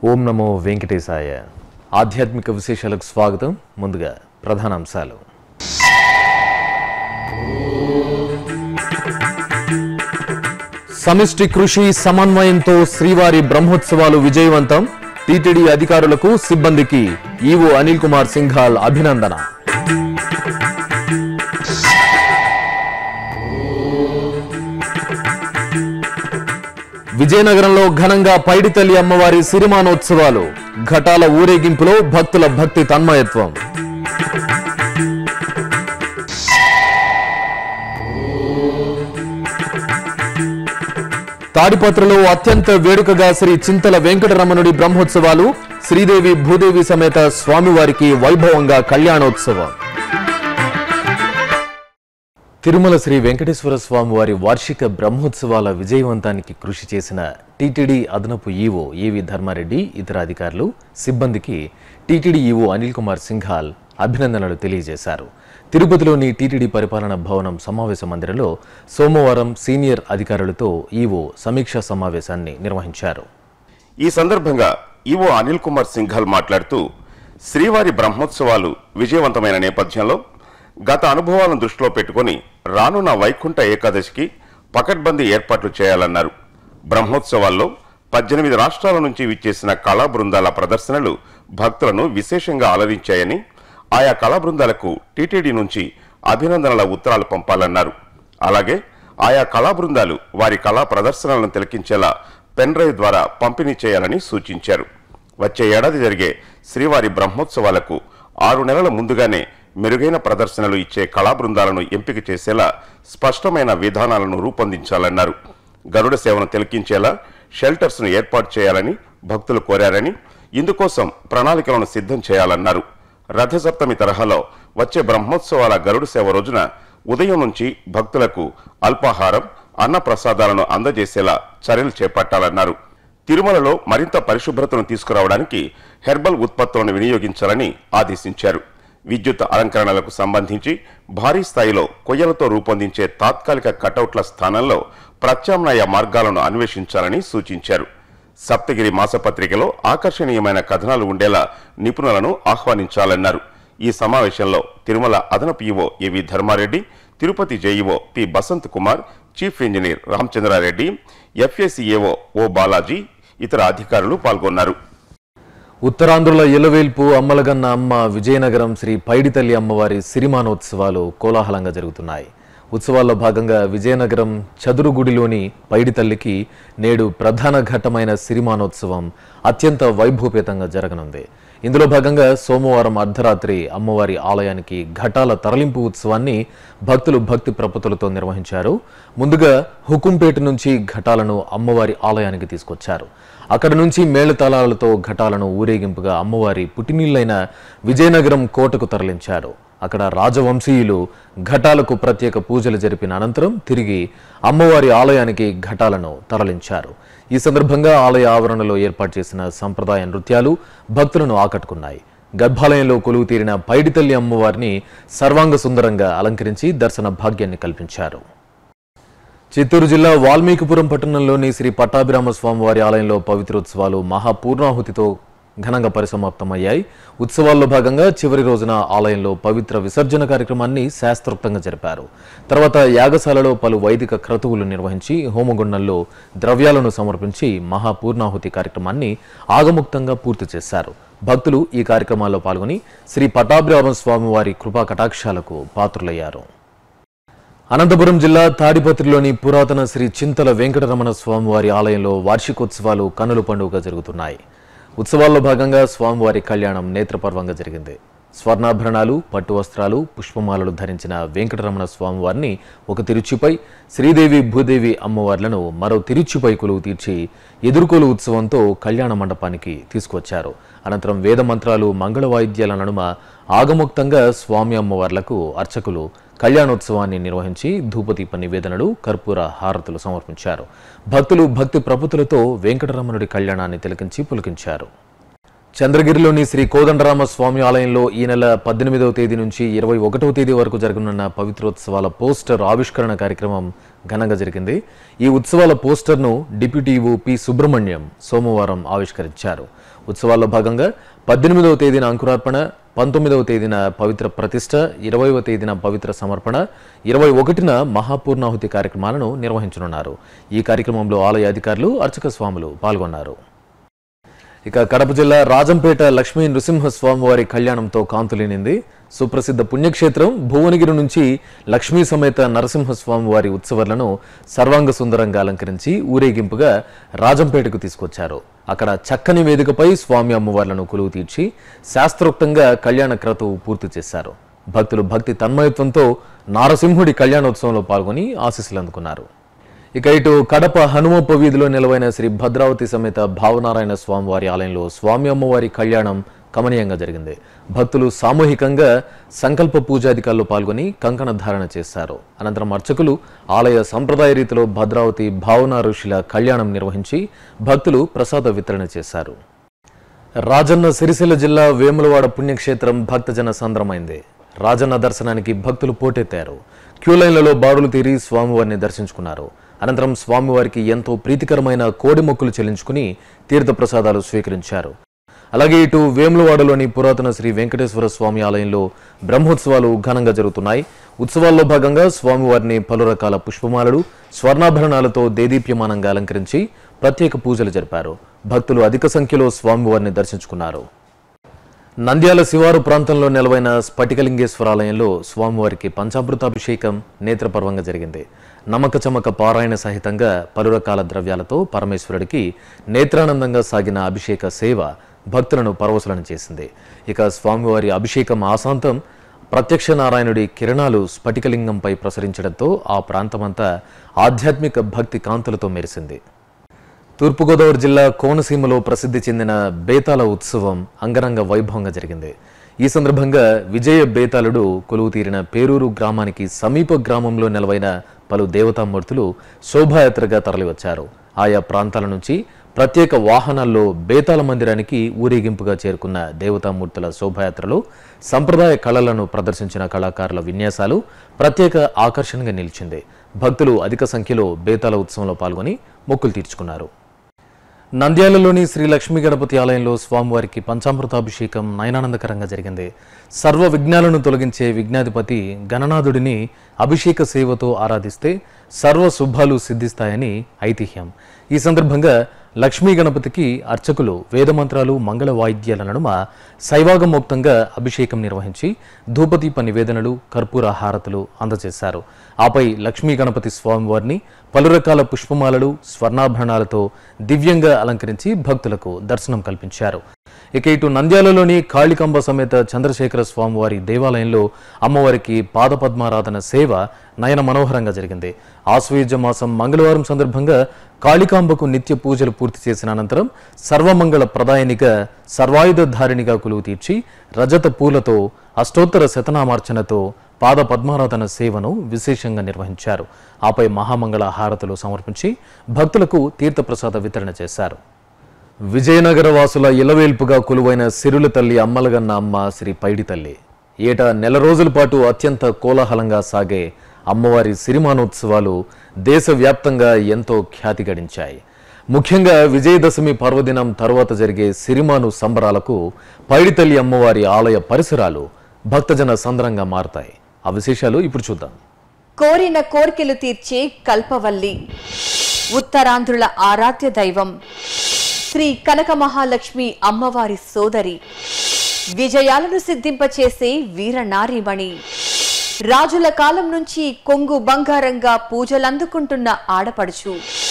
ఓం నమో వెంకటేశాయ ఆధ్యాత్మిక విశేషాలకు స్వాగతం ముందుగా ప్రధాన అంశాలు సమిష్టి కృషి సమన్వయంతో శ్రీవారి బ్రహ్మోత్సవాలు విజయవంతం టీటీడీ అధికారులకు సిబ్బందికి ఈవో అనిల్ కుమార్ సింఘాల్ అభినందన విజయనగరంలో ఘనంగా పైడితల్లి అమ్మవారి సిరిమానోత్సవాలు ఘటాల ఊరేగింపులో భక్తుల భక్తి తన్మయత్వం తాడిపత్రలో అత్యంత వేడుకగా శ్రీ చింతల వెంకటరమణుడి బ్రహ్మోత్సవాలు శ్రీదేవి భూదేవి సమేత స్వామివారికి వైభవంగా కళ్యాణోత్సవం తిరుమల శ్రీ వెంకటేశ్వర స్వామి వారి వార్షిక బ్రహ్మోత్సవాల విజయవంతానికి కృషి చేసిన టీటీడీ అదనపు ఈవో ఏవి ధర్మారెడ్డి ఇతర అధికారులు సిబ్బందికి టీటీడీ ఈవో అనిల్ కుమార్ సింఘాల్ అభినందనలు తెలియజేశారు తిరుపతిలోని టీటీడీ పరిపాలన భవనం సమావేశ మందిరంలో సోమవారం సీనియర్ అధికారులతో ఈవో సమీక్షా సమావేశాన్ని నిర్వహించారు ఈ సందర్భంగా ఈవో అనిల్ కుమార్ సింఘాల్ మాట్లాడుతూ శ్రీవారి బ్రహ్మోత్సవాలు విజయవంతమైన నేపథ్యంలో గత అనుభవాలను దృష్టిలో పెట్టుకొని రానున్న వైకుంఠ ఏకాదశికి పకడ్బందీ ఏర్పాట్లు చేయాలన్నారు బ్రహ్మోత్సవాల్లో పద్దెనిమిది రాష్ట్రాల నుంచి విచ్చేసిన కళా బృందాల ప్రదర్శనలు భక్తులను విశేషంగా అలరించాయని ఆయా కళా బృందాలకు టీటీడీ నుంచి అభినందనల ఉత్తరాలు పంపాలన్నారు అలాగే ఆయా కళా బృందాలు వారి కళా ప్రదర్శనలను తిలకించేలా పెన్ డ్రైవ్ ద్వారా పంపిణీ చేయాలని సూచించారు వచ్చే ఏడాది జరిగే శ్రీవారి బ్రహ్మోత్సవాలకు ఆరు నెలల ముందుగానే మెరుగైన ప్రదర్శనలు ఇచ్చే కళా బృందాలను ఎంపిక చేసేలా స్పష్టమైన విధానాలను రూపొందించాలన్నారు గరుడ సేవను తిలకించేలా షెల్టర్స్ ను ఏర్పాటు చేయాలని భక్తులు కోరారని ఇందుకోసం ప్రణాళికలను సిద్ధం చేయాలన్నారు రథసప్తమి తరహాలో వచ్చే బ్రహ్మోత్సవాల గరుడు సేవ రోజున ఉదయం నుంచి భక్తులకు అల్పాహారం అన్న ప్రసాదాలను అందజేసేలా చర్యలు చేపట్టాలన్నారు తిరుమలలో మరింత పరిశుభ్రతను తీసుకురావడానికి హెర్బల్ ఉత్పత్తులను వినియోగించాలని ఆదేశించారు విద్యుత్ అలంకరణలకు సంబంధించి భారీ స్థాయిలో కొయ్యలతో రూపొందించే తాత్కాలిక కటౌట్ల స్థానంలో ప్రత్యామ్నాయ మార్గాలను అన్వేషించాలని సూచించారు సప్తగిరి మాసపత్రికలో ఆకర్షణీయమైన కథనాలు ఉండేలా నిపుణులను ఆహ్వానించాలన్నారు ఈ సమావేశంలో తిరుమల అదనపు EO AV Dharmareddy Tirupati JEO P Basanth Kumar chief engineer Ramachandrareddy FACAO O Balaji ఇతర అధికారులు పాల్గొన్నారు ఉత్తరాంధ్రుల ఎలవేల్పు అమ్మలగన్న అమ్మ విజయనగరం శ్రీ పైడితల్లి అమ్మవారి సిరిమానోత్సవాలు కోలాహలంగా జరుగుతున్నాయి ఉత్సవాల్లో భాగంగా విజయనగరం చదురుగుడిలోని పైడితల్లికి నేడు ప్రధాన ఘట్టమైన సిరిమానోత్సవం అత్యంత వైభవపేతంగా జరగనుంది ఇందులో భాగంగా సోమవారం అర్ధరాత్రి అమ్మవారి ఆలయానికి ఘటాల తరలింపు ఉత్సవాన్ని భక్తులు భక్తి ప్రపతులతో నిర్వహించారు ముందుగా హుకుంపేట నుంచి ఘటాలను అమ్మవారి ఆలయానికి తీసుకొచ్చారు అక్కడ నుంచి మేళతాళాలతో ఘటాలను ఊరేగింపుగా అమ్మవారి పుట్టినీళ్లైన విజయనగరం కోటకు తరలించారు అక్కడ రాజవంశీయులు ఘటాలకు ప్రత్యేక పూజలు జరిపిన అనంతరం తిరిగి అమ్మవారి ఆలయానికి ఘటాలను తరలించారు ఈ సందర్భంగా ఆలయ ఆవరణలో ఏర్పాటు చేసిన సంప్రదాయ నృత్యాలు భక్తులను ఆకట్టుకున్నాయి గర్భాలయంలో కొలువు తీరిన పైడితల్లి అమ్మవారిని సర్వాంగ సుందరంగా అలంకరించి దర్శన భాగ్యాన్ని కల్పించారు చిత్తూరు జిల్లా వాల్మీకిపురం పట్టణంలోని శ్రీ పట్టాభిరామ స్వామివారి ఆలయంలో పవిత్రోత్సవాలు మహాపూర్ణాహుతితో ఘనంగా పరిసమాప్తమయ్యాయి ఉత్సవాల్లో భాగంగా చివరి రోజున ఆలయంలో పవిత్ర విసర్జన కార్యక్రమాన్ని శాస్త్రోక్తంగా జరిపారు తర్వాత యాగశాలలో పలు వైదిక క్రతువులు నిర్వహించి హోమగుండంలో ద్రవ్యాలను సమర్పించి మహాపూర్ణాహుతి కార్యక్రమాన్ని ఆగముక్తంగా పూర్తి చేశారు భక్తులు ఈ కార్యక్రమాల్లో పాల్గొని శ్రీ పట్టాభిరామ స్వామివారి కృపా కటాక్షాలకు పాత్రులయ్యారు అనంతపురం జిల్లా తాడిపత్రిలోని పురాతన శ్రీ చింతల వెంకటరమణ స్వామివారి ఆలయంలో వార్షికోత్సవాలు కనుల పండుగగా జరుగుతున్నాయి ఉత్సవాల్లో భాగంగా స్వామివారి కళ్యాణం నేత్రపర్వంగా జరిగింది స్వర్ణాభరణాలు పట్టు వస్త్రాలు పుష్పమాలలు ధరించిన వెంకటరమణ స్వామివారిని ఒక తిరుచిపై శ్రీదేవి భూదేవి అమ్మవార్లను మరో తిరుచిపై కొలువు తీర్చి ఎదుర్కొలు ఉత్సవంతో కళ్యాణ మండపానికి తీసుకొచ్చారు అనంతరం వేద మంత్రాలు మంగళ వాయిద్యాల నడుమ ఆగముక్తంగా స్వామి అమ్మవార్లకు అర్చకులు కళ్యాణోత్సవాన్ని నిర్వహించి ధూపదీప నివేదనలు కర్పూర హారతులు సమర్పించారు భక్తులు భక్తి ప్రపతులతో వెంకటరమణుడి కళ్యాణాన్ని తిలకించి పులకించారు చంద్రగిరిలోని శ్రీ కోదండరామ స్వామి ఆలయంలో ఈ నెల పద్దెనిమిదవ తేదీ నుంచి ఇరవై ఒకటవ తేదీ వరకు జరగనున్న పవిత్రోత్సవాల పోస్టర్ ఆవిష్కరణ కార్యక్రమం ఘనంగా జరిగింది ఈ ఉత్సవాల పోస్టర్ను డిప్యూటీ ఈవో పి సుబ్రహ్మణ్యం సోమవారం ఆవిష్కరించారు ఉత్సవాల్లో భాగంగా పద్దెనిమిదవ తేదీన అంకురార్పణ పంతొమ్మిదవ తేదీన పవిత్ర ప్రతిష్ట ఇరవైవ తేదీన పవిత్ర సమర్పణ ఇరవై ఒకటిన మహాపూర్ణాహుతి కార్యక్రమాలను నిర్వహించనున్నారు ఈ కార్యక్రమంలో ఆలయ అధికారులు అర్చక స్వాములు పాల్గొన్నారు ఇక కడప జిల్లా రాజంపేట లక్ష్మీ నృసింహస్వామి వారి కళ్యాణంతో కాంతులేనింది సుప్రసిద్ధ పుణ్యక్షేత్రం భువనగిరి నుంచి లక్ష్మీ సమేత నరసింహస్వామి వారి ఉత్సవాలను సర్వాంగ సుందరంగా అలంకరించి ఊరేగింపుగా రాజంపేటకు తీసుకొచ్చారు అక్కడ చక్కని వేదికపై స్వామి అమ్మవార్లను కొలువు తీర్చి శాస్త్రోక్తంగా కళ్యాణ క్రతువు పూర్తి చేశారు భక్తులు భక్తి తన్మయత్వంతో నారసింహుడి కళ్యాణోత్సవంలో పాల్గొని ఆశీస్సులు అందుకున్నారు ఇక ఇటు కడప హనుమప్ప వీధిలో నిలవైన శ్రీ భద్రావతి సమేత భావనారాయణ స్వామి వారి ఆలయంలో స్వామి అమ్మవారి కళ్యాణం కమనీయంగా జరిగింది భక్తులు సామూహికంగా సంకల్ప పూజాధికారులు పాల్గొని కంకణ ధారణ చేశారు అనంతరం అర్చకులు ఆలయ సంప్రదాయ రీతిలో భద్రావతి భావన ఋషుల కళ్యాణం నిర్వహించి భక్తులు ప్రసాద వితరణ చేశారు రాజన్న సిరిసిల్ల జిల్లా వేములవాడ పుణ్యక్షేత్రం భక్తజన సంద్రమైంది రాజన్న దర్శనానికి భక్తులు పోటెత్తారు క్యూ లైన్లలో బారులు తీరి స్వామివారిని దర్శించుకున్నారు అనంతరం స్వామివారికి ఎంతో ప్రీతికరమైన కోడి మొక్కులు చెల్లించుకుని తీర్థప్రసాదాలు స్వీకరించారు అలాగే ఇటు వేములవాడలోని పురాతన శ్రీ వెంకటేశ్వర స్వామి ఆలయంలో బ్రహ్మోత్సవాలు ఘనంగా జరుగుతున్నాయి ఉత్సవాల్లో భాగంగా స్వామివారిని పలు రకాల పుష్పమాలలు స్వర్ణాభరణాలతో దేదీప్యమానంగా అలంకరించి ప్రత్యేక పూజలు జరిపారు భక్తులు అధిక సంఖ్యలో స్వామివారిని దర్శించుకున్నారు నంద్యాల శివారు ప్రాంతంలో నెలవైన స్ఫటికలింగేశ్వర ఆలయంలో స్వామివారికి పంచామృతాభిషేకం నేత్రపర్వంగా జరిగింది నమ్మక చమక పారాయణ సహితంగా పలు రకాల ద్రవ్యాలతో పరమేశ్వరుడికి నేత్రానందంగా సాగిన అభిషేక సేవ భక్తులను పరవశులను చేసింది ఇక స్వామివారి అభిషేకం ఆశాంతం ప్రత్యక్ష నారాయణుడి కిరణాలు స్ఫటికలింగంపై ప్రసరించడంతో ఆ ప్రాంతమంతా ఆధ్యాత్మిక భక్తి కాంతులతో మెరిసింది తూర్పుగోదావరి జిల్లా కోనసీమలో ప్రసిద్ధి చెందిన బేతాల ఉత్సవం అంగరంగ వైభవంగా జరిగింది ఈ సందర్భంగా విజయ బేతాళుడు కొలువు తీరిన పేరూరు గ్రామానికి సమీప గ్రామంలో నెలవైన పలు దేవతామూర్తులు శోభాయాత్రగా తరలివచ్చారు ఆయా ప్రాంతాల నుంచి ప్రత్యేక వాహనాల్లో బేతాళ మందిరానికి ఊరేగింపుగా చేరుకున్న దేవతామూర్తుల శోభాయాత్రలో సంప్రదాయ కళలను ప్రదర్శించిన కళాకారుల విన్యాసాలు ప్రత్యేక ఆకర్షణగా నిలిచింది భక్తులు అధిక సంఖ్యలో బేతాళ ఉత్సవంలో పాల్గొని మొక్కులు తీర్చుకున్నారు నంద్యాలలోని శ్రీ లక్ష్మీ గణపతి ఆలయంలో స్వామివారికి పంచామృతాభిషేకం నయనానందకరంగా జరిగింది సర్వ విఘ్నాలను తొలగించే విఘ్నాధిపతి గణనాథుడిని అభిషేక సేవతో ఆరాధిస్తే సర్వ శుభాలు సిద్ధిస్తాయని ఐతిహ్యం ఈ సందర్భంగా లక్ష్మీ గణపతికి అర్చకులు వేదమంత్రాలు మంగళ వాయిద్యాల నడుమ శైవాగమోక్తంగా అభిషేకం నిర్వహించి ధూపదీప నివేదనలు కర్పూర హారతులు అందజేశారు ఆపై లక్ష్మీ గణపతి స్వామివారిని పలు రకాల పుష్పమాలలు స్వర్ణాభరణాలతో దివ్యంగా అలంకరించి భక్తులకు దర్శనం కల్పించారు ఇక ఇటు నంద్యాలలోని కాళికాంబ సమేత చంద్రశేఖర స్వామివారి దేవాలయంలో అమ్మవారికి పాదపద్మారాధన సేవ నయన మనోహరంగా జరిగింది ఆశ్వయుజ మాసం మంగళవారం సందర్భంగా కాళికాంబకు నిత్య పూజలు పూర్తి చేసిన అనంతరం సర్వమంగళ ప్రదాయనిగా సర్వాయుధధారిణిగా కొలువు తీర్చి రజత పూలతో అష్టోత్తర శతనామార్చనతో పాద పద్మారాధన సేవను విశేషంగా నిర్వహించారు ఆపై మహామంగళ హారతులు సమర్పించి భక్తులకు తీర్థప్రసాద వితరణ చేశారు విజయనగర వాసుల ఇలవేల్పుగా కొలువైన సిరుల తల్లి అమ్మలగన్న అమ్మ శ్రీ పైడి తల్లి ఏటా నెల రోజుల పాటు అత్యంత కోలాహలంగా సాగే అమ్మవారి సిరిమానోత్సవాలు దేశవ్యాప్తంగా ఎంతో ఖ్యాతి గడించాయి ముఖ్యంగా విజయదశమి పర్వదినం తరువాత జరిగే సిరిమాను సంబరాలకు పైడితల్లి అమ్మవారి ఆలయ పరిసరాలు భక్తజన సంద్రంగా మారతాయి ఆ విశేషాలు ఇప్పుడు చూద్దాం కోరిన కోర్కెలు తీర్చే కల్పవల్లి ఉత్తరాంధ్రుల ఆరాధ్య దైవం శ్రీ కనక మహాలక్ష్మి అమ్మవారి సోదరి విజయాలను సిద్ధింపచేసే వీరనారీమణి రాజుల కాలం నుంచి కొంగు బంగారంగా పూజలందుకుంటున్న ఆడపడుచు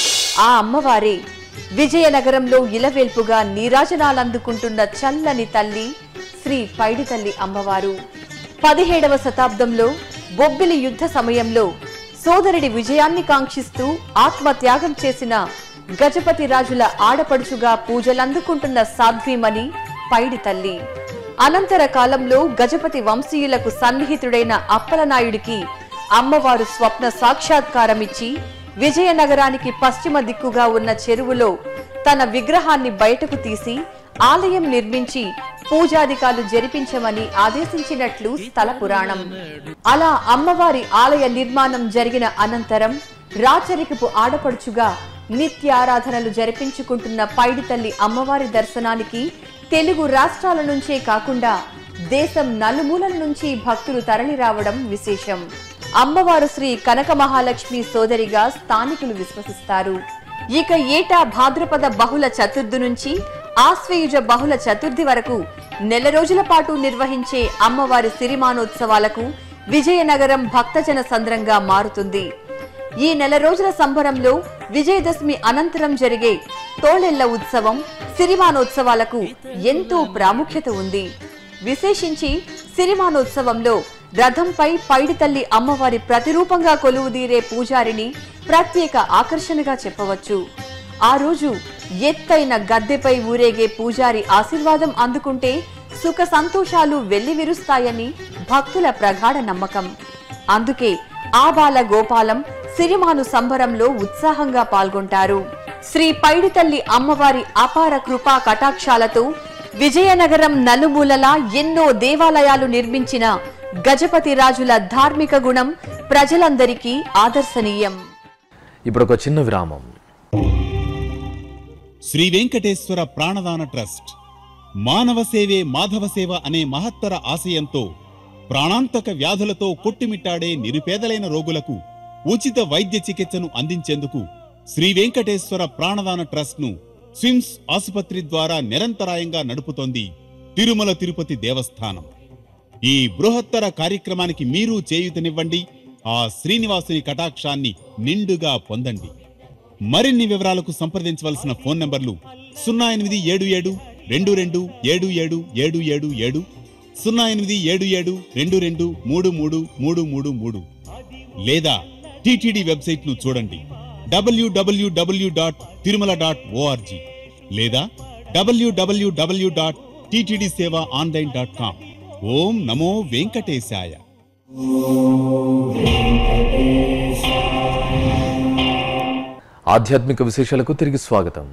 ఆ అమ్మవారే విజయనగరంలో ఇలవేల్పుగా నీరాజనాలందుకుంటున్న చల్లని తల్లి శ్రీ పైడి తల్లి అమ్మవారు పదిహేడవ శతాబ్దంలో బొబ్బిలి యుద్ధ సమయంలో సోదరుడి విజయాన్ని కాంక్షిస్తూ ఆత్మత్యాగం చేసిన గజపతి రాజుల ఆడపడుచుగా పూజలందుకుంటున్న సాధ్వీమణి పైడి తల్లి అనంతర కాలంలో గజపతి వంశీయులకు సన్నిహితుడైన అప్పలనాయుడికి అమ్మవారు స్వప్న సాక్షాత్కారమిచ్చి విజయనగరానికి పశ్చిమ దిక్కుగా ఉన్న చెరువులో తన విగ్రహాన్ని బయటకు తీసి ఆలయం నిర్మించి పూజాధికాలు జరిపించమని ఆదేశించినట్లు స్థల పురాణం అలా అమ్మవారి ఆలయ నిర్మాణం జరిగిన అనంతరం రాచరికపు ఆడపడుచుగా నిత్యారాధనలు జరిపించుకుంటున్న పైడితల్లి అమ్మవారి దర్శనానికి తెలుగు రాష్ట్రాల నుంచే కాకుండా దేశం నలుమూలల నుంచి భక్తులు తరలి రావడం విశేషం అమ్మవారు శ్రీ కనక మహాలక్ష్మి సోదరిగా స్థానికులు విశ్వసిస్తారు ఇక ఏటా భాద్రపద బహుళ చతుర్థి నుంచి ఆశ్వయుజ బహుళ చతుర్థి వరకు నెల రోజుల పాటు నిర్వహించే అమ్మవారి సిరిమానోత్సవాలకు విజయనగరం భక్తజన సంద్రంగా మారుతుంది ఈ నెల రోజుల సంబరంలో విజయదశమి అనంతరం జరిగే తోళెల్ల ఉత్సవం సిరిమానోత్సవాలకు ఎంతో ప్రాముఖ్యత ఉంది విశేషించి సిరిమానోత్సవంలో రథంపై పైడితల్లి అమ్మవారి ప్రతిరూపంగా కొలువుదీరే పూజారిని ప్రత్యేక ఆకర్షణగా చెప్పవచ్చు ఆ రోజు ఎత్తైన గద్దెపై ఊరేగే పూజారి ఆశీర్వాదం అందుకుంటే సుఖ సంతోషాలు వెల్లివిరుస్తాయని భక్తుల ప్రగాఢ నమ్మకం అందుకే ఆబాల గోపాలం సిరిమాను సంబరంలో ఉత్సాహంగా పాల్గొంటారు శ్రీ పైడితల్లి అమ్మవారి అపార కృపా కటాక్షాలతో విజయనగరం నలుమూలలా ఎన్నో దేవాలయాలు నిర్మించిన గజపతి రాజుల ధార్మిక గుణం ప్రజలందరికీ ఆదర్శనీయం ఇప్పుడు ఒక చిన్న విరామం శ్రీ వెంకటేశ్వర ప్రాణదాన ట్రస్ట్ మానవ సేవే మాధవ సేవ అనే మహత్తర ఆశయంతో ప్రాణాంతక వ్యాధులతో కొట్టుమిట్టాడే నిరుపేదలైన రోగులకు ఉచిత వైద్య చికిత్సను అందించేందుకు శ్రీ వెంకటేశ్వర ప్రాణదాన ట్రస్ట్ ను స్విమ్స్ ఆసుపత్రి ద్వారా నిరంతరాయంగా నడుపుతోంది తిరుమల తిరుపతి దేవస్థానం ఈ బృహత్తర కార్యక్రమానికి మీరు చేయూతనివ్వండి ఆ శ్రీనివాసుని కటాక్షాన్ని నిండుగా పొందండి మరిన్ని వివరాలకు సంప్రదించవలసిన ఫోన్ నంబర్లు సున్నా ఎనిమిది ఏడు ఏడు రెండు రెండు ఏడు ఏడు ఏడు ఏడు ఏడు సున్నా ఎనిమిది ఏడు ఏడు రెండు రెండు మూడు మూడు మూడు మూడు మూడు లేదా టిటిడి వెబ్సైట్ ను చూడండి WWW dot Tirumala dot ORG లేదా WWW dot TTD Seva online dot com ఓం నమో వెంకటేశాయ ఆధ్యాత్మిక విశేషాలకు తిరిగి స్వాగతం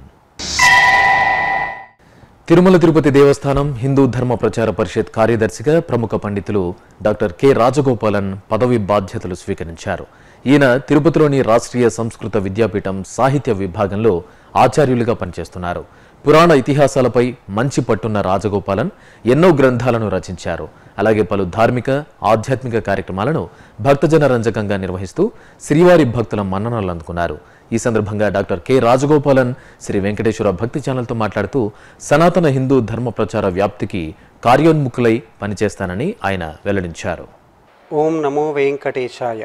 తిరుమల తిరుపతి దేవస్థానం హిందూ ధర్మ ప్రచార పరిషత్ కార్యదర్శిగా ప్రముఖ పండితులు డాక్టర్ కె రాజగోపాలన్ పదవి బాధ్యతలు స్వీకరించారు ఈయన తిరుపతిలోని రాష్ట్రీయ సంస్కృత విద్యాపీఠం సాహిత్య విభాగంలో ఆచార్యులుగా పనిచేస్తున్నారు పురాణ ఇతిహాసాలపై మంచి పట్టున్న రాజగోపాలన్ ఎన్నో గ్రంథాలను రచించారు అలాగే పలు ధార్మిక ఆధ్యాత్మిక కార్యక్రమాలను భక్తజన రంజకంగా నిర్వహిస్తూ శ్రీవారి భక్తుల మన్ననలు అందుకున్నారు ఈ సందర్భంగా డాక్టర్ కె రాజగోపాలన్ శ్రీ వెంకటేశ్వర భక్తి ఛానల్తో మాట్లాడుతూ సనాతన హిందూ ధర్మ ప్రచార వ్యాప్తికి కార్యోన్ముఖులై పనిచేస్తానని ఆయన వెల్లడించారు ఓం నమో వెంకటేశాయ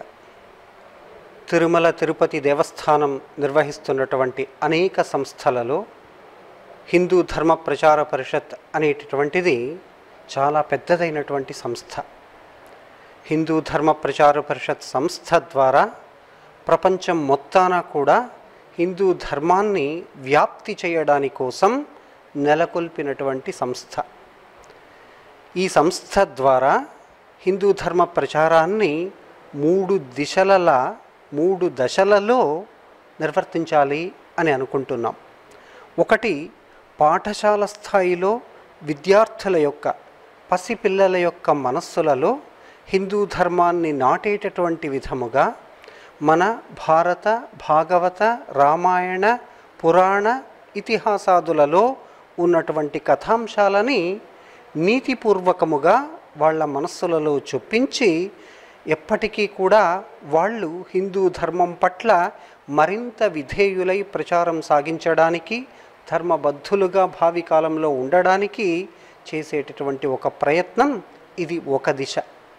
తిరుమల తిరుపతి దేవస్థానం నిర్వహిస్తున్నటువంటి అనేక సంస్థలలో హిందూ ధర్మ ప్రచార పరిషత్ అనేటటువంటిది చాలా పెద్దదైనటువంటి సంస్థ హిందూ ధర్మ ప్రచార పరిషత్ సంస్థ ద్వారా ప్రపంచం మొత్తాన కూడా హిందూ ధర్మాన్ని వ్యాప్తి చేయడాని కోసం నెలకొల్పినటువంటి సంస్థ ఈ సంస్థ ద్వారా హిందూ ధర్మ ప్రచారాన్ని మూడు దిశలలా మూడు దశలలో నిర్వర్తించాలి అని అనుకుంటున్నాం ఒకటి పాఠశాల స్థాయిలో విద్యార్థుల యొక్క పసిపిల్లల యొక్క మనస్సులలో హిందూ ధర్మాన్ని నాటేటటువంటి విధముగా మన భారత భాగవత రామాయణ పురాణ ఇతిహాసాదులలో ఉన్నటువంటి కథాంశాలని నీతిపూర్వకముగా వాళ్ళ మనస్సులలో చొప్పించి ఎప్పటికీ కూడా వాళ్ళు హిందూ ధర్మం పట్ల మరింత విధేయులై ప్రచారం సాగించడానికి ధర్మబద్ధులుగా భావి కాలంలో ఉండడానికి చేసేటటువంటి ఒక ప్రయత్నం ఇది ఒక దిశ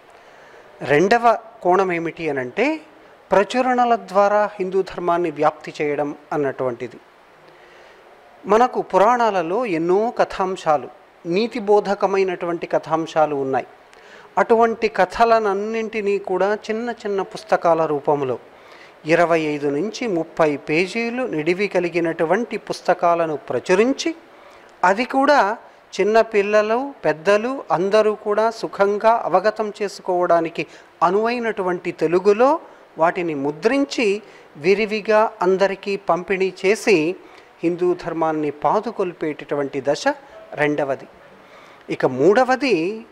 రెండవ కోణం ఏమిటి అనంటే ప్రచురణల ద్వారా హిందూ ధర్మాన్ని వ్యాప్తి చేయడం అన్నటువంటిది మనకు పురాణాలలో ఎన్నో కథాంశాలు నీతిబోధకమైనటువంటి కథాంశాలు ఉన్నాయి అటువంటి కథలనన్నింటినీ కూడా చిన్న చిన్న పుస్తకాల రూపంలో ఇరవై ఐదు నుంచి ముప్పై పేజీలు నిడివి కలిగినటువంటి పుస్తకాలను ప్రచురించి అది కూడా చిన్న పిల్లలు పెద్దలు అందరూ కూడా సుఖంగా అవగతం చేసుకోవడానికి అనువైనటువంటి తెలుగులో వాటిని ముద్రించి విరివిగా అందరికీ పంపిణీ చేసి హిందూ ధర్మాన్ని పాదుకొల్పేటటువంటి దశ రెండవది ఇక మూడవది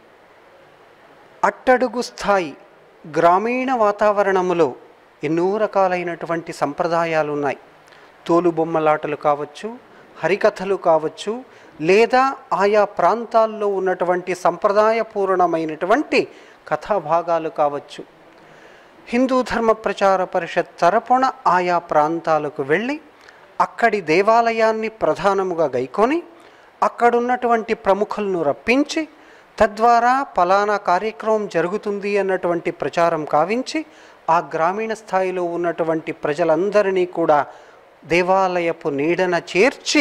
అట్టడుగు స్థాయి గ్రామీణ వాతావరణములో ఎన్నో రకాలైనటువంటి సంప్రదాయాలు ఉన్నాయి తోలుబొమ్మలాటలు కావచ్చు హరికథలు కావచ్చు లేదా ఆయా ప్రాంతాల్లో ఉన్నటువంటి సంప్రదాయపూర్ణమైనటువంటి కథాభాగాలు కావచ్చు హిందూ ధర్మ ప్రచార పరిషత్ తరపున ఆయా ప్రాంతాలకు వెళ్ళి అక్కడి దేవాలయాన్ని ప్రధానముగా గైకొని అక్కడున్నటువంటి ప్రముఖులను రప్పించి తద్వారా పలానా కార్యక్రమం జరుగుతుంది అన్నటువంటి ప్రచారం కావించి ఆ గ్రామీణ స్థాయిలో ఉన్నటువంటి ప్రజలందరినీ కూడా దేవాలయపు నీడన చేర్చి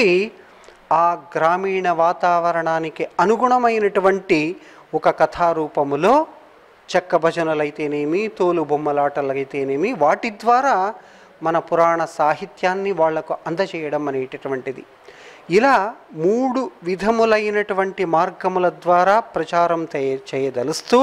ఆ గ్రామీణ వాతావరణానికి అనుగుణమైనటువంటి ఒక కథారూపములో చెక్క భజనలైతేనేమి తోలు బొమ్మలాటలైతేనేమి వాటి ద్వారా మన పురాణ సాహిత్యాన్ని వాళ్లకు అందజేయడం అనేటటువంటిది ఇలా మూడు విధములైనటువంటి మార్గముల ద్వారా ప్రచారం చేయ- చేయదలుస్తూ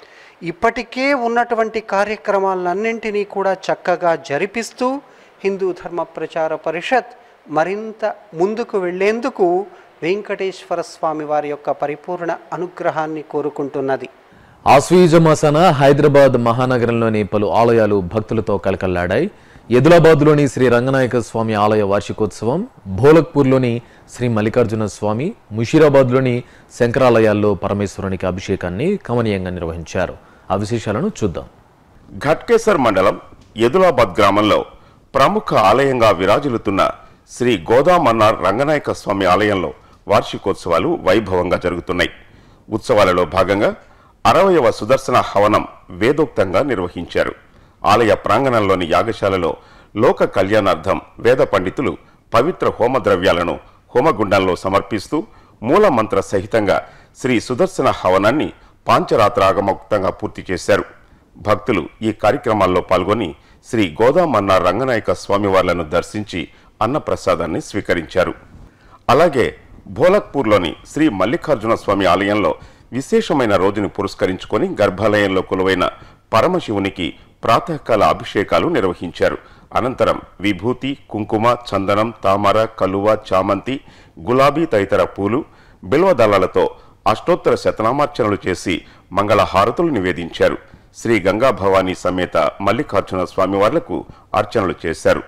ఇప్పటికే ఉన్నటువంటి కార్యక్రమాలన్నింటినీ కూడా చక్కగా జరిపిస్తూ హిందూ ధర్మ ప్రచార పరిషత్ మరింత ముందుకు వెళ్ళేందుకు వెంకటేశ్వర స్వామి వారి యొక్క పరిపూర్ణ అనుగ్రహాన్ని కోరుకుంటున్నది ఆశ్వీజ మాసాన హైదరాబాద్ మహానగరంలోని పలు ఆలయాలు భక్తులతో కలకల్లాడాయి ఎదులాబాద్లోని శ్రీ రంగనాయక స్వామి ఆలయ వార్షికోత్సవం భోలక్పూర్లోని శ్రీ మల్లికార్జున స్వామి ముషీరాబాద్లోని శంకరాలయాల్లో పరమేశ్వరునికి అభిషేకాన్ని కమనీయంగా నిర్వహించారు ఆ విశేషాలను చూద్దాం ఘట్కేసర్ మండలం ఎదులాబాద్ గ్రామంలో ప్రముఖ ఆలయంగా విరాజిల్లుతున్న శ్రీ గోదామన్నార్ రంగనాయక స్వామి ఆలయంలో వార్షికోత్సవాలు వైభవంగా జరుగుతున్నాయి ఉత్సవాలలో భాగంగా అరవయవ సుదర్శన హవనం వేదోక్తంగా నిర్వహించారు ఆలయ ప్రాంగణంలోని యాగశాలలో లోక కళ్యాణార్థం వేద పండితులు పవిత్ర హోమ ద్రవ్యాలను హోమగుండంలో సమర్పిస్తూ మూల మంత్ర సహితంగా శ్రీ సుదర్శన హవనాన్ని పాంచరాత్రాగమోక్తంగా పూర్తి చేశారు భక్తులు ఈ కార్యక్రమాల్లో పాల్గొని శ్రీ గోదామన్న రంగనాయక స్వామివార్లను దర్శించి అన్నప్రసాదాన్ని స్వీకరించారు అలాగే భోలక్పూర్లోని శ్రీ మల్లికార్జున స్వామి ఆలయంలో విశేషమైన రోజుని పురస్కరించుకొని గర్భాలయంలో కొలువైన పరమశివునికి ప్రాతకాల అభిషేకాలు నిర్వహించారు అనంతరం విభూతి కుంకుమ చందనం తామర కలువ చామంతి గులాబీ తదితర పూలు బిల్వదళాలతో అష్టోత్తర శతనామార్చనలు చేసి మంగళ హారతులు నివేదించారు శ్రీ గంగా భవానీ సమేత మల్లికార్జున స్వామివార్లకు అర్చనలు చేశారు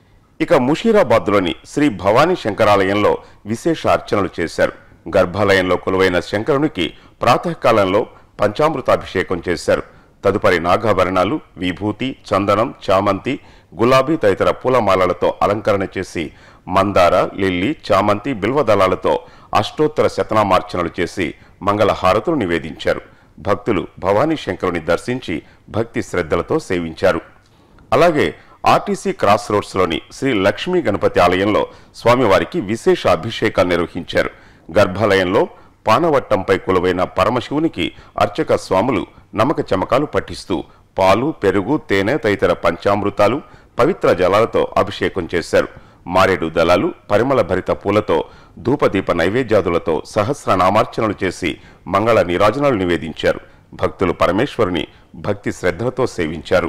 ఇక ముషీరాబాద్లోని శ్రీ భవానీ శంకరాలయంలో విశేష అర్చనలు చేశారు గర్భాలయంలో కొలువైన శంకరునికి ప్రాతకాలంలో పంచామృతాభిషేకం చేశారు తదుపరి నాగాభరణాలు విభూతి చందనం చామంతి గులాబీ తదితర పూలమాలలతో అలంకరణ చేసి మందార లిల్లీ చామంతి బిల్వదళాలతో అష్టోత్తర శతనామార్చనలు చేసి మంగళ హారతులు నివేదించారు భక్తులు భవానీ శంకరుని దర్శించి భక్తి శ్రద్ధలతో సేవించారు అలాగే ఆర్టీసీ క్రాస్ రోడ్స్లోని శ్రీ లక్ష్మీ గణపతి ఆలయంలో స్వామివారికి విశేష అభిషేకాన్ని నిర్వహించారు గర్భాలయంలో పానవట్టంపై కొలువైన పరమశివునికి అర్చక స్వాములు నమక చమకాలు పట్టిస్తూ పాలు పెరుగు తేనె తదితర పంచామృతాలు పవిత్ర జలాలతో అభిషేకం చేశారు మారేడు దళాలు పరిమళ భరిత పూలతో ధూపదీప నైవేద్యాదులతో సహస్రనామార్చనలు చేసి మంగళ నీరాజనాలు నివేదించారు భక్తులు పరమేశ్వరుని భక్తి శ్రద్ధలతో సేవించారు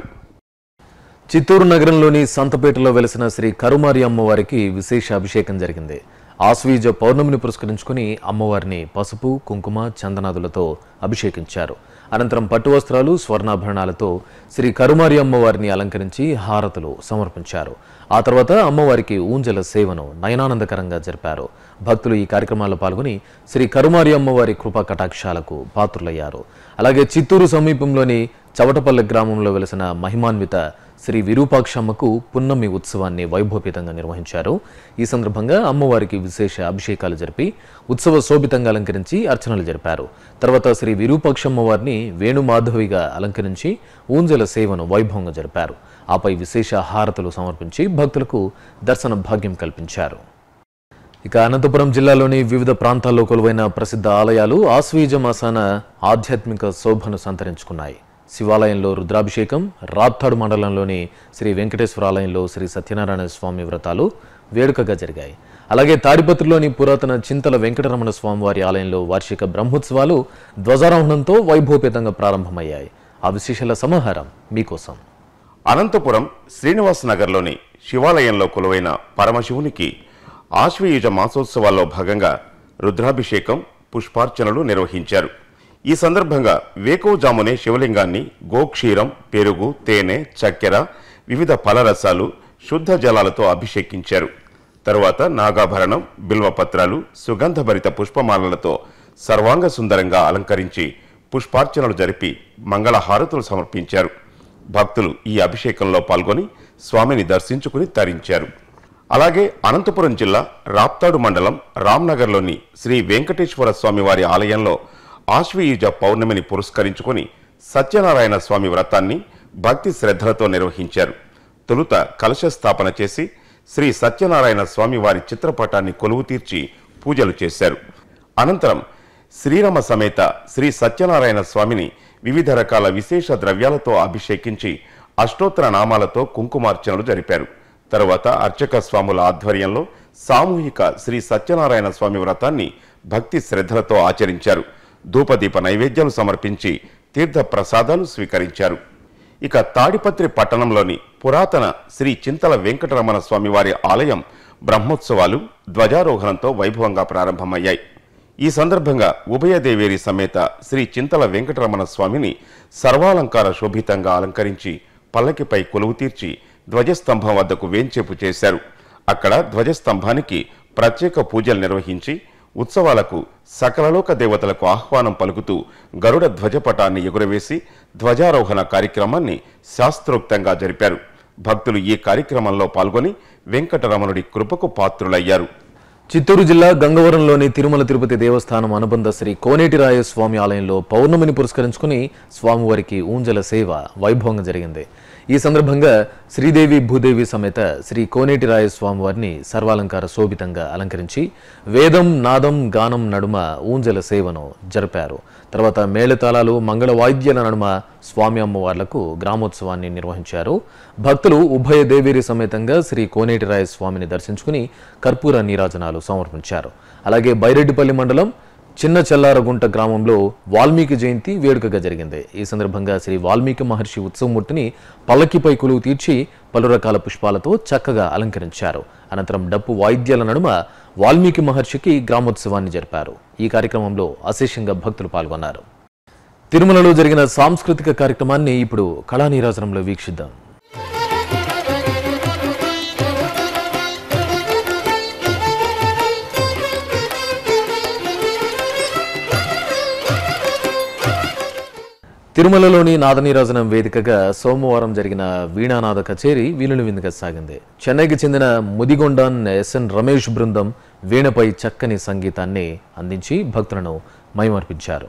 చిత్తూరు నగరంలోని సంతపేటలో వెలిసిన శ్రీ కరుమారి అమ్మవారికి విశేష అభిషేకం జరిగింది ఆశ్వీజ పౌర్ణమిని పురస్కరించుకుని అమ్మవారిని పసుపు కుంకుమ చందనాదులతో అభిషేకించారు అనంతరం పట్టు వస్త్రాలు స్వర్ణాభరణాలతో శ్రీ కరుమారి అమ్మవారిని అలంకరించి హారతులు సమర్పించారు ఆ తర్వాత అమ్మవారికి ఊంజల సేవను నయనానందకరంగా జరిపారు భక్తులు ఈ కార్యక్రమాల్లో పాల్గొని శ్రీ కరుమారి అమ్మవారి కృపా కటాక్షాలకు పాత్రులయ్యారు అలాగే చిత్తూరు సమీపంలోని చవటపల్లె గ్రామంలో వెలిసిన మహిమాన్విత శ్రీ విరూపాక్షమ్మకు పున్నమి ఉత్సవాన్ని వైభవపేతంగా నిర్వహించారు ఈ సందర్భంగా అమ్మవారికి విశేష అభిషేకాలు జరిపి ఉత్సవ శోభితంగా అలంకరించి అర్చనలు జరిపారు తర్వాత శ్రీ విరూపాక్షమ్మ వారిని వేణుమాధవిగా అలంకరించి ఊంజల సేవను వైభవంగా జరిపారు ఆపై విశేష హారతులు సమర్పించి భక్తులకు దర్శన భాగ్యం కల్పించారు ఇక అనంతపురం జిల్లాలోని వివిధ ప్రాంతాల్లో కొలువైన ప్రసిద్ధ ఆలయాలు ఆశ్వీజ మాసాన ఆధ్యాత్మిక శోభను సంతరించుకున్నాయి శివాలయంలో రుద్రాభిషేకం రాప్తాడు మండలంలోని శ్రీ వెంకటేశ్వర ఆలయంలో శ్రీ సత్యనారాయణ స్వామి వ్రతాలు వేడుకగా జరిగాయి అలాగే తాడిపత్రిలోని పురాతన చింతల వెంకటరమణ స్వామివారి ఆలయంలో వార్షిక బ్రహ్మోత్సవాలు ధ్వజారోహణంతో వైభవపేతంగా ప్రారంభమయ్యాయి ఆ విశేషాల సమాహారం మీకోసం అనంతపురం శ్రీనివాస్ నగర్లోని శివాలయంలో కొలువైన పరమశివునికి ఆశ్వయుజ మాసోత్సవాల్లో భాగంగా రుద్రాభిషేకం పుష్పార్చనలు నిర్వహించారు ఈ సందర్భంగా వేకోజామునే శివలింగాన్ని గోక్షీరం పెరుగు తేనె చక్కెర వివిధ ఫలరసాలు శుద్ధ జలాలతో అభిషేకించారు తరువాత నాగాభరణం బిల్వపత్రాలు సుగంధభరిత పుష్పమాలలతో సర్వాంగ సుందరంగా అలంకరించి పుష్పార్చనలు జరిపి మంగళహారతులు సమర్పించారు భక్తులు ఈ అభిషేకంలో పాల్గొని స్వామిని దర్శించుకుని తరించారు అలాగే అనంతపురం జిల్లా రాప్తాడు మండలం రామ్నగర్లోని శ్రీ వెంకటేశ్వర స్వామి వారి ఆలయంలో ఆశ్వయుజ పౌర్ణమిని పురస్కరించుకొని సత్యనారాయణ స్వామి వ్రతాన్ని భక్తి శ్రద్ధలతో నిర్వహించారు తొలుత కలశ స్థాపన చేసి శ్రీ సత్యనారాయణ స్వామి వారి చిత్రపటాన్ని కొలువు తీర్చి పూజలు చేశారు అనంతరం శ్రీరామ సమేత శ్రీ సత్యనారాయణ స్వామిని వివిధ రకాల విశేష ద్రవ్యాలతో అభిషేకించి అష్టోత్తర నామాలతో కుంకుమార్చనలు జరిపారు తరువాత అర్చక స్వాముల ఆధ్వర్యంలో సామూహిక శ్రీ సత్యనారాయణ స్వామి వ్రతాన్ని భక్తి శ్రద్ధలతో ఆచరించారు ధూపదీప నైవేద్యాలు సమర్పించి తీర్థ ప్రసాదాలు స్వీకరించారు ఇక తాడిపత్రి పట్టణంలోని పురాతన శ్రీ చింతల వెంకటరమణ స్వామి వారి ఆలయం బ్రహ్మోత్సవాలు ధ్వజారోహణంతో వైభవంగా ప్రారంభమయ్యాయి ఈ సందర్భంగా ఉభయదేవేరి సమేత శ్రీ చింతల వెంకటరమణ స్వామిని సర్వాలంకార శోభితంగా అలంకరించి పల్లకిపై కొలువు తీర్చి ధ్వజస్తంభం వద్దకు వేంచేపు చేశారు అక్కడ ధ్వజస్తంభానికి ప్రత్యేక పూజలు నిర్వహించి ఉత్సవాలకు సకలలోక దేవతలకు ఆహ్వానం పలుకుతూ గరుడ ధ్వజపటాన్ని ఎగురవేసి ధ్వజారోహణ కార్యక్రమాన్ని శాస్త్రోక్తంగా జరిపారు భక్తులు ఈ కార్యక్రమంలో పాల్గొని వెంకటరమణుడి కృపకు పాత్రులయ్యారు చిత్తూరు జిల్లా గంగవరంలోని తిరుమల తిరుపతి దేవస్థానం అనుబంధ శ్రీ కోనేటిరాయ స్వామి ఆలయంలో పౌర్ణమిని పురస్కరించుకుని స్వామివారికి ఊంజల సేవ వైభవంగా జరిగింది ఈ సందర్భంగా శ్రీదేవి భూదేవి సమేత శ్రీ కోనేటిరాయ స్వామివారిని సర్వాలంకార శోభితంగా అలంకరించి వేదం నాదం గానం నడుమ ఊంజల సేవను జరిపారు తర్వాత మేళతాళాలు మంగళ వాయిద్యాల నడుమ స్వామి అమ్మవార్లకు గ్రామోత్సవాన్ని నిర్వహించారు భక్తులు ఉభయ దేవేరి సమేతంగా శ్రీ కోనేటిరాయ స్వామిని దర్శించుకుని కర్పూర నీరాజనాలు సమర్పించారు అలాగే బైరెడ్డిపల్లి మండలం చిన్న చెల్లారగుంట గ్రామంలో వాల్మీకి జయంతి వేడుకగా జరిగింది ఈ సందర్భంగా శ్రీ వాల్మీకి మహర్షి ఉత్సవమూర్తిని పల్లకిపై కొలువు తీర్చి పలు రకాల పుష్పాలతో చక్కగా అలంకరించారు అనంతరం డప్పు వాయిద్యాల నడుమ వాల్మీకి మహర్షికి గ్రామోత్సవాన్ని జరిపారు ఈ కార్యక్రమంలో అశేషంగా భక్తులు పాల్గొన్నారు తిరుమలలో జరిగిన సాంస్కృతిక కార్యక్రమాన్ని ఇప్పుడు కళానీరాజనంలో వీక్షిద్దాం తిరుమలలోని నాదనీరాజనం వేదికగా సోమవారం జరిగిన వీణానాద కచేరీ వీణుల విందుగా సాగింది చెన్నైకి చెందిన ముదిగొండాన్ ఎస్ఎన్ రమేష్ బృందం వీణపై చక్కని సంగీతాన్ని అందించి భక్తులను మైమర్పించారు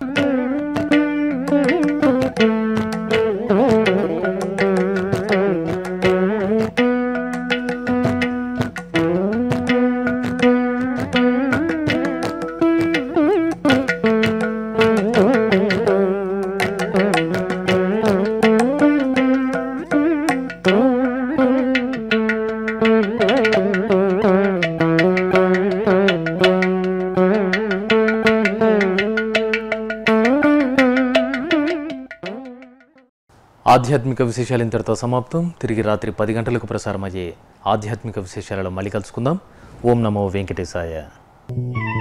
ఆధ్యాత్మిక విశేషాలు ఇంతటితో సమాప్తం తిరిగి రాత్రి పది గంటలకు ప్రసారమయ్యే ఆధ్యాత్మిక విశేషాలలో మళ్ళీ కలుసుకుందాం ఓం నమో వెంకటేశాయ